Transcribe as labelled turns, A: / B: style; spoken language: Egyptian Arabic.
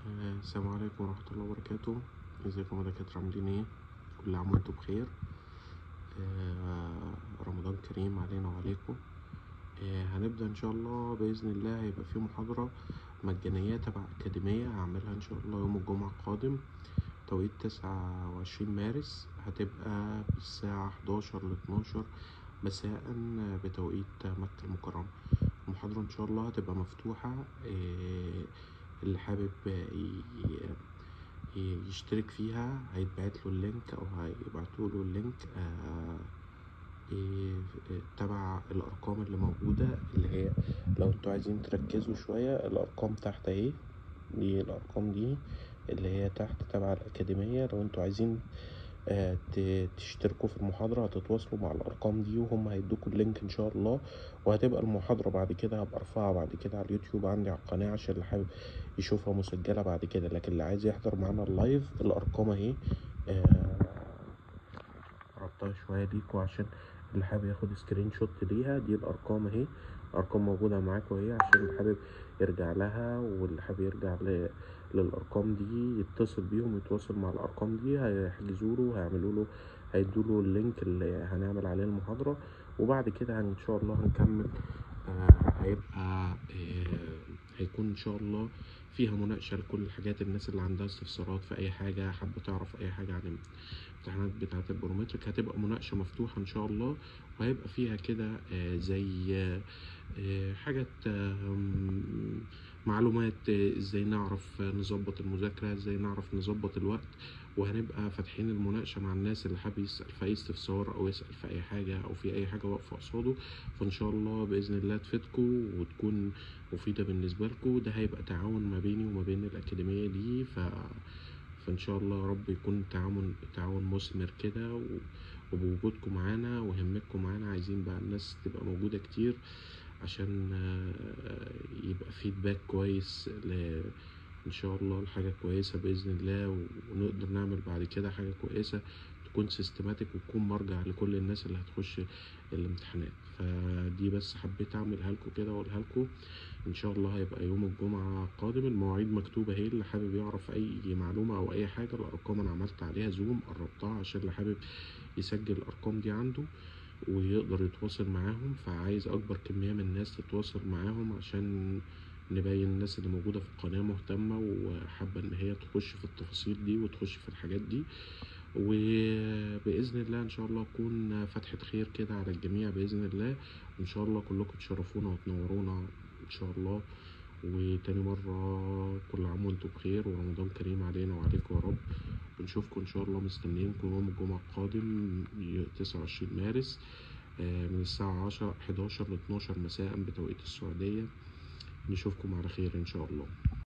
A: آه، السلام عليكم ورحمة الله وبركاته ازيكم يا دكاترة عاملين ايه كل عام وانتم بخير آه، رمضان كريم علينا وعليكم آه، هنبدأ ان شاء الله بإذن الله هيبقى في محاضرة مجانية تبع أكاديمية هعملها ان شاء الله يوم الجمعة القادم توقيت تسعة وعشرين مارس هتبقى بالساعة حداشر لاتناشر مساء بتوقيت مكة المكرمة المحاضرة إن شاء الله هتبقى مفتوحة آه، اللي حابب ي- ي- يشترك فيها هيتبعت له اللينك أو هيبعتوا له اللينك آه، إيه، تبع الأرقام اللي موجودة اللي هي لو انتوا عايزين تركزوا شوية الأرقام تحت اهي دي الأرقام دي اللي هي تحت تبع الأكاديمية لو انتوا عايزين آه، ت- تشتركوا في المحاضرة هتتواصلوا مع الأرقام دي وهم هيدوكوا اللينك إن شاء الله وهتبقى المحاضرة بعد كده هبقى أرفعها بعد كده على اليوتيوب عندي على القناة عشان اللي حابب يشوفها مسجلة بعد كده لكن اللي عايز يحضر معانا اللايف الأرقام أهي آه، ربطها شوية ليكوا عشان اللي حابب ياخد سكرين شوت ليها دي الأرقام أهي أرقام موجودة معاكوا أهي عشان اللي حابب يرجع لها واللي حابب يرجع ل... للأرقام دي يتصل بيهم يتواصل مع الأرقام دي هيحجزوا له هيعملوا له هيدوا له اللينك اللي هنعمل عليه المحاضرة وبعد كده إن شاء الله هنكمل آه، هيبقى آه، هيكون إن شاء الله فيها مناقشة لكل الحاجات الناس اللي عندها استفسارات في أي حاجة حابة تعرف أي حاجة عن الامتحانات بتاعة البرومتريك هتبقى مناقشة مفتوحة إن شاء الله وهيبقى فيها كده آه، زي آه، آه، حاجات آم، معلومات آه، ازاي نعرف آه، نظبط المذاكرة ازاي نعرف نظبط الوقت وهنبقى فاتحين المناقشة مع الناس اللي حابب يسأل في أي استفسار أو يسأل في أي حاجة أو في أي حاجة واقفة قصاده فإن شاء الله بإذن الله تفيدكم وتكون مفيدة بالنسبة لكم ده هيبقى تعاون ما بيني وما بين الأكاديمية دي ف... فإن شاء الله يا رب يكون تعاون تعاون مثمر كده و... وبوجودكم معانا وهمتكم معانا عايزين بقى الناس تبقى موجودة كتير عشان آه، يبقى فيدباك كويس ل... ان شاء الله لحاجة كويسة بإذن الله ونقدر نعمل بعد كده حاجة كويسة تكون سيستماتيك وتكون مرجع لكل الناس اللي هتخش الامتحانات فدي بس حبيت اعملها لكم كده واقولها لكم ان شاء الله هيبقى يوم الجمعة القادم المواعيد مكتوبة اهي اللي حابب يعرف اي معلومة او اي حاجة الارقام انا عملت عليها زوم قربتها عشان اللي حابب يسجل الارقام دي عنده ويقدر يتواصل معاهم فعايز اكبر كمية من الناس تتواصل معاهم عشان نبين الناس اللي موجودة في القناة مهتمة وحابة إن هي تخش في التفاصيل دي وتخش في الحاجات دي وبإذن الله إن شاء الله أكون فتحة خير كده على الجميع بإذن الله وإن شاء الله كلكم تشرفونا وتنورونا إن شاء الله وتاني مرة كل عام وانتم بخير ورمضان كريم علينا وعليكم يا رب ونشوفكم إن شاء الله مستنيينكم يوم الجمعة القادم تسعة وعشرين مارس آه، من الساعة عشرة حداشر لاتناشر مساء بتوقيت السعودية نشوفكم على خير إن شاء الله